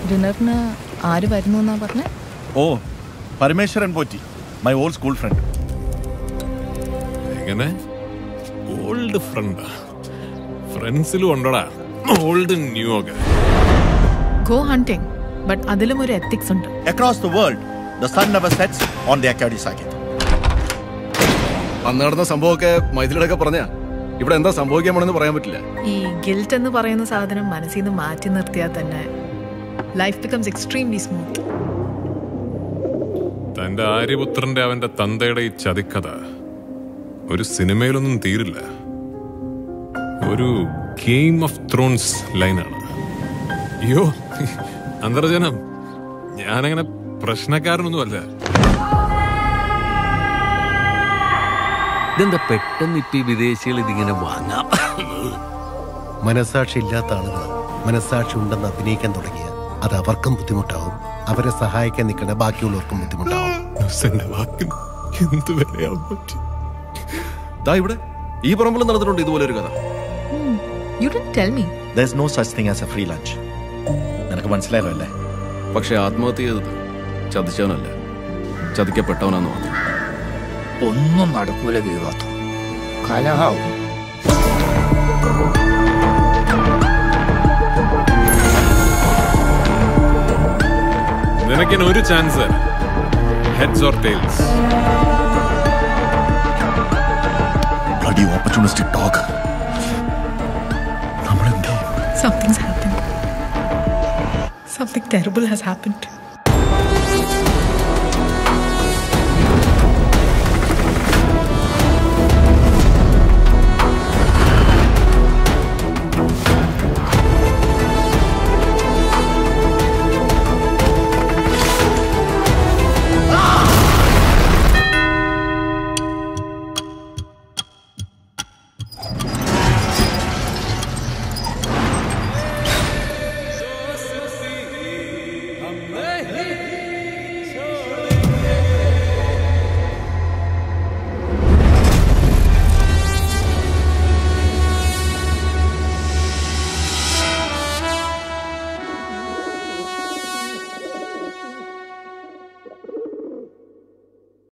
ഡിന്നറിന് ആര് വരുന്നു എന്നാ പറഞ്ഞേ ഓ Parameswaran Potti my old school friend എങ്ങനെ ഓൾഡ് ഫ്രണ്ടാ ഫ്രണ്ട്സിലും ഉണ്ടോടാ ഓൾഡ് ന്യൂ ഒക്കെ ഗോ ഹണ്ടിങ് ബട്ട് അതിലും ഒരു എത്തിക്സ് ഉണ്ട് across the world the sun never sets on the അക്കാഡി സാക്കറ്റ് അന്ന് നടന്ന സംഭവമൊക്കെ മൈഥിലിയുടെയൊക്കെ പറഞ്ഞ ഇവിടെ എന്താ സംഭവിക്കാൻ പോണെന്ന് പറയാൻ പറ്റില്ല ഈ ഗിൽറ്റ് എന്ന് പറയുന്ന സാധനം മനസ്സിൽ നിന്ന് മാറ്റി നിർത്തിയാൽ തന്നെ ലൈഫ് ബിക്കംസ് എക്സ്ട്രീംലി സ്മൂത്ത് തന്റെ ആര്യപുത്രന്റെ അവന്റെ തന്തയുടെ ഈ ചതിക്കഥ ഒരു സിനിമയിലൊന്നും തീരില്ല ഒരു ഗെയിം ഓഫ് ത്രോൺസ് ലൈനാണ് അയ്യോ അന്തർജനം ഞാനങ്ങനെ പ്രശ്നക്കാരനൊന്നുമല്ല ഇതെന്താ പെട്ടെന്ന് ഇപ്പൊ ഈ വിദേശികൾ ഇതിങ്ങനെ വാങ്ങാം മനസാക്ഷി ഇല്ലാത്ത ആളുകൾ മനസാക്ഷി ഉണ്ടെന്ന് അഭിനയിക്കാൻ തുടങ്ങിയ അത് അവർക്കും ബുദ്ധിമുട്ടാവും അവരെ സഹായിക്കാൻ നിൽക്കുന്ന ബാക്കിയുള്ളവർക്കും ബുദ്ധിമുട്ടാവും എന്റെ വാക്കിന് എന്ത് വിലയാൻ പറ്റി ദാ ഇവിടെ ഈ പറമ്പിൽ നടന്നിട്ടുണ്ട് ഇതുപോലെ ഒരു കഥ you done tell me there is no such thing as a free lunch നിനക്ക് മനസ്സിലായല്ലോ അല്ലേ പക്ഷെ ആത്മഹത്യ ചെയ്തത് ചതിച്ചവനല്ല ചതിക്കപ്പെട്ടവനാന്ന് മാത്രം ഒന്നും നടക്കൂല വിവാദം കലഹാവും നിനക്കിന് ഒരു chance heads or tails bloody opportunistic dog നമ്മൾ എന്ത് ചെയ്യും Something's happened. Something terrible has happened.